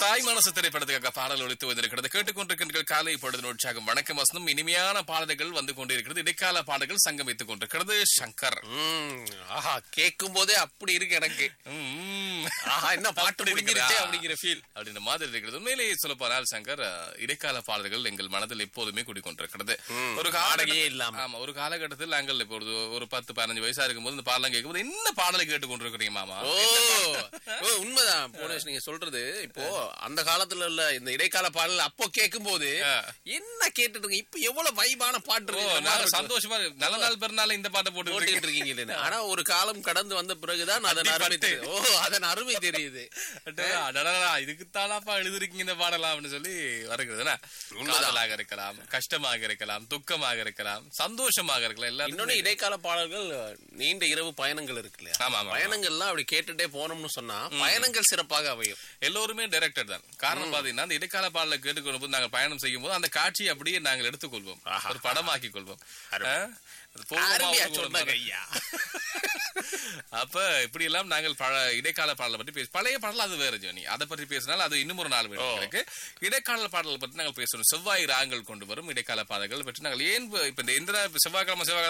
தாய் மனசு திரைப்படத்துக்காக பாடல் ஒழித்து வந்திருக்கிறது கேட்டுக்கொண்டிருக்கின்ற காலை பொழுது உற்சாகம் வணக்கம் வசனம் இனிமையான பாடல்கள் வந்து கொண்டிருக்கிறது இடைக்கால பாடல்கள் சங்கமித்துக் கொண்டிருக்கிறது சங்கர் ம், ஆஹா கேட்கும் போதே அப்படி இருக்கு எனக்கு ம். ஆஹா என்ன பாட்டு அப்படி முடிஞ்சிருச்சே இருக்கிறதா? அப்படிங்கிற ஃபீல் அப்படின்ற மாதிரி இருக்கிறது உண்மையிலேயே சொல்ல போனால் சங்கர் அஹ், இடைக்கால பாடல்கள் எங்கள் மனதில் எப்போதுமே குடிக்கொண்டிருக்கிறது ஒரு வாடகையே காலகட்டத்தில் இல்லாம. ஆமா ஒரு காலகட்டத்தில் நாங்கள் இப்பொழுது ஒரு பத்து பதினஞ்சு வயசா இருக்கும்போது இந்த பாடலாம் கேட்கும்போது என்ன பாடலை கேட்டுக்கொண்டிருக்கிறீங்க மாமா ஓ ஓ, உண்மைதான் போனேஷ் நீங்க சொல்றது இப்போ அந்த காலத்துல உள்ள இந்த இடைக்கால பாடல் அப்போ கேட்கும் போது ஆ. என்ன கேட்டுட்டு இருக்கு இப்ப எவ்வளவு வைபான பாட்டு ஓ இருக்கு நாங்க சந்தோஷமா இருக்கு. நல்ல நாள் பிறநாள் இந்த பாட்டை போட்டு போட்டுட்டு இருக்கீங்க ஆனா ஒரு காலம் கடந்து வந்த பிறகுதான் அதன் அருமை அடிபட்டு. தெரியுது. ஓ அதன் அருமை தெரியுது இதுக்குத்தானாப்பா எழுதிருக்கீங்க இந்த பாடலாம் அப்படின்னு சொல்லி வருகிறது காதலாக இருக்கலாம் கஷ்டமாக இருக்கலாம் துக்கமாக இருக்கலாம் சந்தோஷமாக இருக்கலாம் இன்னொன்னு எல்லாரும் இடைக்கால பாடல்கள் நீண்ட இரவு பயணங்கள் இருக்கு இல்லையா ஆமா, ஆமா. பயணங்கள்லாம் அப்படி கேட்டுட்டே போனோம்னு சொன்னா பயணங்கள் சிறப்பாக அமையும் எல்லோருமே டைரக்டர் தான் காரணம் பாத்தீங்கன்னா அந்த இடைக்கால பாடலை கேட்டுக்கொள்ளும் போது நாங்கள் பயணம் செய்யும் போது அந்த காட்சியை அப்படியே நாங்கள் எடுத்துக்கொள்வோம் ஒரு படமாக்கி கொள்வோம் ஆ? அது போகுமா, அருமையா போகுமா, சொன்னாங்க ஐயா அப்ப இப்படி எல்லாம் நாங்கள் பழ இடைக்கால பாடலை பற்றி பேச பழைய பாடல் அது வேற ஜோனி அதை பற்றி பேசினால் அது இன்னும் ஒரு நாள் வேணும் எனக்கு இடைக்கால பாடல் பற்றி நாங்கள் பேசணும் செவ்வாய் ராகங்கள் கொண்டு வரும் இடைக்கால பாடல்கள் பற்றி நாங்கள் ஏன் இப்ப இந்த இந்திரா செவ்வாய்க்கிழமை செவ்வாய்